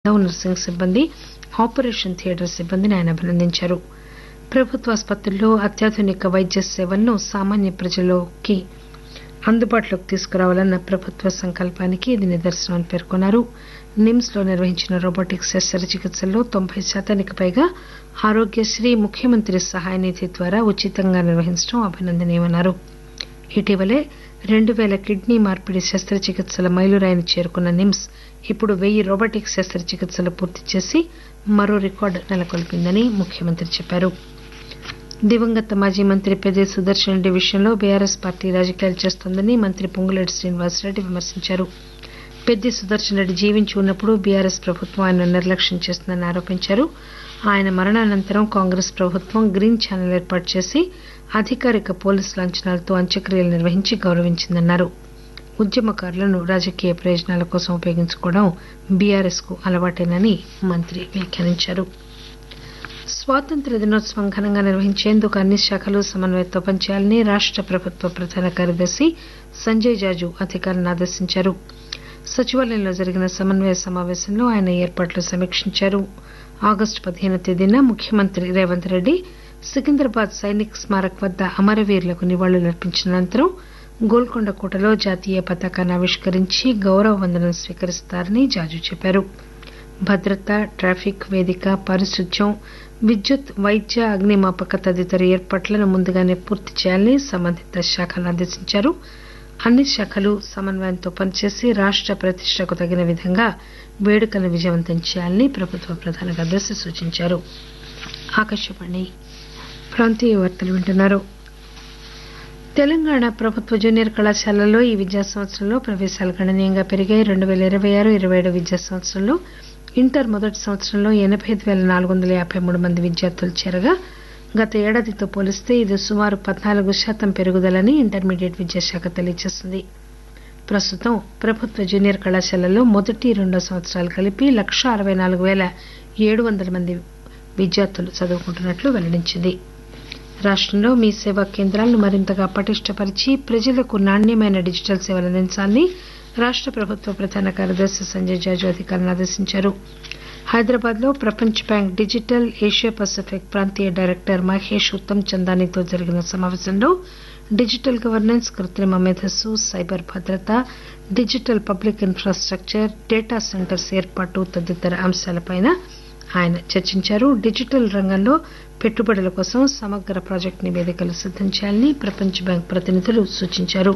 down nursing సిబ్బంది operation theatre సిబ్బందిని ఆయన అభినందించారు ప్రభుత్వ ఆసుపత్రుల్లో అత్యాధునిక వైద్య సేవలను సామాన్య ప్రజలకి అందుబాటులోకి తీసుకురావాలన్న ప్రభుత్వ సంకల్పానికి ఇది నిదర్శనం అని పేర్కొన్నారు నిమ్స్ లో నిర్వహించిన రోబోటిక్ శస్త్రచికిత్సల్లో తొంభై శాతానికి పైగా ఆరోగ్యశ్రీ ముఖ్యమంత్రి సహాయ నిధి ద్వారా ఉచితంగా నిర్వహించడం అభినందనీయమన్నారు ఇటీవలే రెండు పేల కిడ్నీ మార్పిడి శస్త్రచికిత్సల మైలురాయిని చేరుకున్న నిమ్స్ ఇప్పుడు వెయ్యి రోబోటిక్ శస్త్రచికిత్సలు పూర్తి చేసి మరో రికార్డు నెలకొల్పిందని ముఖ్యమంత్రి చెప్పారు దివంగత మాజీ మంత్రి పెద్ది సుదర్శన్ రెడ్డి విషయంలో బీఆర్ఎస్ పార్టీ రాజకీయాలు చేస్తోందని మంత్రి పొంగులేటి శ్రీనివాసరెడ్డి విమర్శించారు పెద్ది సుదర్శన్ రెడ్డి జీవించి ఉన్నప్పుడు బీఆర్ఎస్ ప్రభుత్వం ఆయనను నిర్లక్ష్యం చేస్తుందని ఆరోపించారు ఆయన మరణానంతరం కాంగ్రెస్ ప్రభుత్వం గ్రీన్ ఛానల్ ఏర్పాటు చేసి అధికారిక పోలీసు లాంఛనాలతో అంత్యక్రియలు నిర్వహించి గౌరవించిందన్నారు ఉద్యమకారులను రాజకీయ ప్రయోజనాల కోసం ఉపయోగించుకోవడం బీఆర్ఎస్ కు అలవాటేనని మంత్రి వ్యాఖ్యానించారు స్వాతంత్ర్య దినోత్సవం ఘనంగా నిర్వహించేందుకు అన్ని శాఖలు సమన్వయంతో పనిచేయాలని రాష్ట ప్రభుత్వ ప్రధాన కార్యదర్శి సంజయ్ జాజు అధికారులను ఆదేశించారు సచివాలయంలో జరిగిన సమన్వయ సమావేశంలో ఆయన ఏర్పాట్లు సమీక్షించారు ఆగస్టు పదిహేను తేదీన ముఖ్యమంత్రి రేవంత్ రెడ్డి సికింద్రాబాద్ సైనిక్ స్మారక్ వద్ద అమరవీరులకు నివాళులర్పించిన అనంతరం గోల్కొండ కోటలో జాతీయ పతాకాన్ని ఆవిష్కరించి గౌరవ వందనం స్వీకరిస్తారని జాజు చెప్పారు భద్రత ట్రాఫిక్ వేదిక పారిశుధ్యం విద్యుత్ వైద్య అగ్నిమాపక తదితర ఏర్పాట్లను ముందుగానే పూర్తి చేయాలని సంబంధిత శాఖలను ఆదేశించారు అన్ని శాఖలు సమన్వయంతో పనిచేసి రాష్ట ప్రతిష్టకు తగిన విధంగా వేడుకలను విజయవంతం చేయాలని ప్రభుత్వ ప్రధాన కార్యదర్శి సూచించారు ఆకాశవాణి ప్రాంతీయ వార్తలు వింటున్నారు తెలంగాణ ప్రభుత్వ జూనియర్ కళాశాలల్లో ఈ విద్యా సంవత్సరంలో ప్రవేశాలు గణనీయంగా పెరిగాయి రెండు పేల ఇరవై ఆరు ఇరవై ఏడు విద్యా సంవత్సరంలో ఇంటర్ మొదటి సంవత్సరంలో ఎనబై ఐదు పేల నాలుగు వందల యాబై మూడు మంది విద్యార్థులు చేరగా గత ఏడాదితో పోలిస్తే ఇది సుమారు పద్నాలుగు శాతం పెరుగుదలని ఇంటర్మీడియట్ విద్యాశాఖ తెలియజేసింది ప్రస్తుతం ప్రభుత్వ జూనియర్ కళాశాలల్లో మొదటి రెండో సంవత్సరాలు కలిపి లక్ష అరవై నాలుగు పేల ఏడు వందల మంది విద్యార్థులు చదువుకుంటున్నట్లు వెల్లడించింది రాష్టంలో మీ సేవా కేంద్రాలను మరింతగా పటిష్టపరిచి ప్రజలకు నాణ్యమైన డిజిటల్ సేవలు అందించాలని రాష్ట ప్రభుత్వ ప్రధాన కార్యదర్శి సంజయ్ జాజు అధికారులను ఆదేశించారు హైదరాబాద్ లో ప్రపంచ బ్యాంక్ డిజిటల్ ఏషియా పసిఫిక్ ప్రాంతీయ డైరెక్టర్ మహేష్ ఉత్తమ్ చందానీతో జరిగిన సమావేశంలో డిజిటల్ గవర్నెన్స్ కృత్రిమ మేధస్సు సైబర్ భద్రత digital public infrastructure data centres ఏర్పాటు తదితర అంశాలపై ఆయన చర్చించారు డిజిటల్ రంగంలో పెట్టుబడుల కోసం సమగ్ర ప్రాజెక్టు నివేదికలు సిద్దం చేయాలని ప్రపంచ బ్యాంక్ ప్రతినిధులు సూచించారు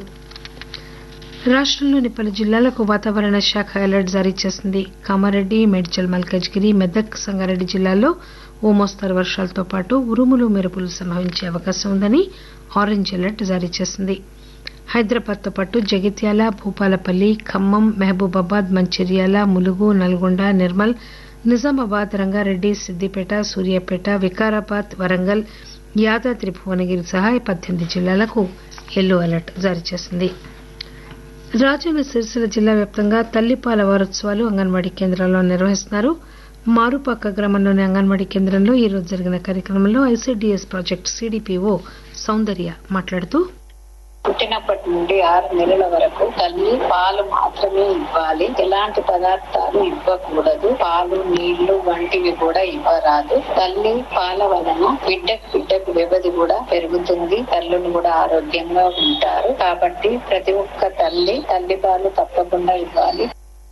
రాష్టంలోని పలు జిల్లాలకు వాతావరణ శాఖ అలర్ట్ జారీ చేసింది కామారెడ్డి మేడ్చల్ మల్కజ్గిరి మెదక్ సంగారెడ్డి జిల్లాల్లో ఓ మోస్తరు వర్షాలతో పాటు ఉరుములు మెరుపులు సంభవించే అవకాశం ఉందని ఆరెంజ్ అలర్ట్ జారీ చేసింది హైదరాబాద్ తో పాటు జగిత్యాల భూపాలపల్లి ఖమ్మం మహబూబాబాద్ మంచిర్యాల ములుగు నల్గొండ నిర్మల్ నిజామాబాద్ రంగారెడ్డి సిద్దిపేట సూర్యాపేట వికారాబాద్ వరంగల్ యాదాద్రి భువనగిరి సహా పద్దెనిమిది జిల్లాలకు ఎల్లో అలర్ట్ జారీ చేసింది రాజన్న సిరిసిల్ల జిల్లా వ్యాప్తంగా తల్లిపాల వారోత్సవాలు అంగన్వాడీ కేంద్రాల్లో నిర్వహిస్తున్నారు మారుపాక గ్రామంలోని అంగన్వాడీ కేంద్రంలో ఈ రోజు జరిగిన కార్యక్రమంలో ఐసీడీఎస్ ప్రాజెక్టు సీడీపీఓ సౌందర్య మాట్లాడుతూ పుట్టినప్పటి నుండి ఆరు నెలల వరకు తల్లి పాలు మాత్రమే ఇవ్వాలి ఎలాంటి పదార్థాలు ఇవ్వకూడదు పాలు నీళ్లు వంటివి కూడా ఇవ్వరాదు తల్లి పాల వలన బిడ్డకు బిడ్డకు వ్యవధి కూడా పెరుగుతుంది తల్లులు కూడా ఆరోగ్యంగా ఉంటారు కాబట్టి ప్రతి ఒక్క తల్లి తల్లి పాలు తప్పకుండా ఇవ్వాలి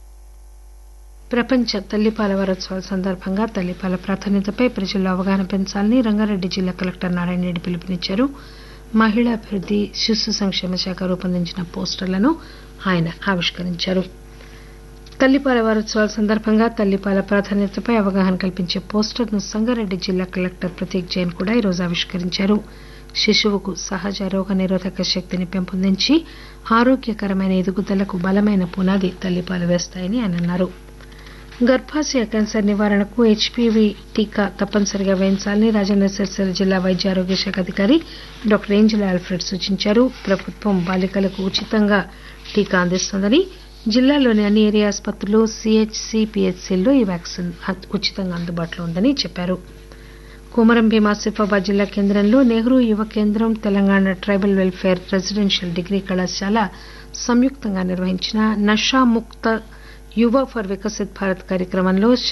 ప్రపంచ తల్లిపాల వారోత్సవాల సందర్భంగా తల్లిపాల ప్రాధాన్యతపై ప్రజల్లో అవగాహన పెంచాలని రంగారెడ్డి జిల్లా కలెక్టర్ నారాయణ రెడ్డి పిలుపునిచ్చారు మహిళా అభివృద్ది శిశు సంక్షేమ శాఖ రూపొందించిన పోస్టర్లను ఆయన ఆవిష్కరించారు తల్లిపాల వారోత్సవాల సందర్భంగా తల్లిపాల ప్రాధాన్యతపై అవగాహన కల్పించే పోస్టర్ను సంగారెడ్డి జిల్లా కలెక్టర్ ప్రతీక్ జైన్ కూడా ఈరోజు ఆవిష్కరించారు శిశువుకు సహజ రోగ నిరోధక శక్తిని పెంపొందించి ఆరోగ్యకరమైన ఎదుగుదలకు బలమైన పునాది తల్లిపాలు వేస్తాయని ఆయన అన్నారు గర్భాశయ క్యాన్సర్ నివారణకు హెచ్పివి టీకా తప్పనిసరిగా వేయించాలని రాజన్న సిరిసిల్ల జిల్లా వైద్య ఆరోగ్య శాఖ అధికారి డాక్టర్ ఏంజలా ఆల్ఫ్రెడ్ సూచించారు ప్రభుత్వం బాలికలకు ఉచితంగా టీకా అందిస్తోందని జిల్లాలోని అన్ని ఏరియా ఆసుపత్రులు సిహెచ్సి పిహెచ్సిల్లో ఈ వ్యాక్సిన్ ఉచితంగా అందుబాటులో ఉందని చెప్పారు కొమరం భీం ఆసిఫాబాద్ జిల్లా కేంద్రంలో నెహ్రూ యువ కేంద్రం Telangana tribal welfare residential degree కళాశాల సంయుక్తంగా నిర్వహించిన నషాముక్త యువ ఫర్ వికసిత్ భారత్ కార్యక్రమంలో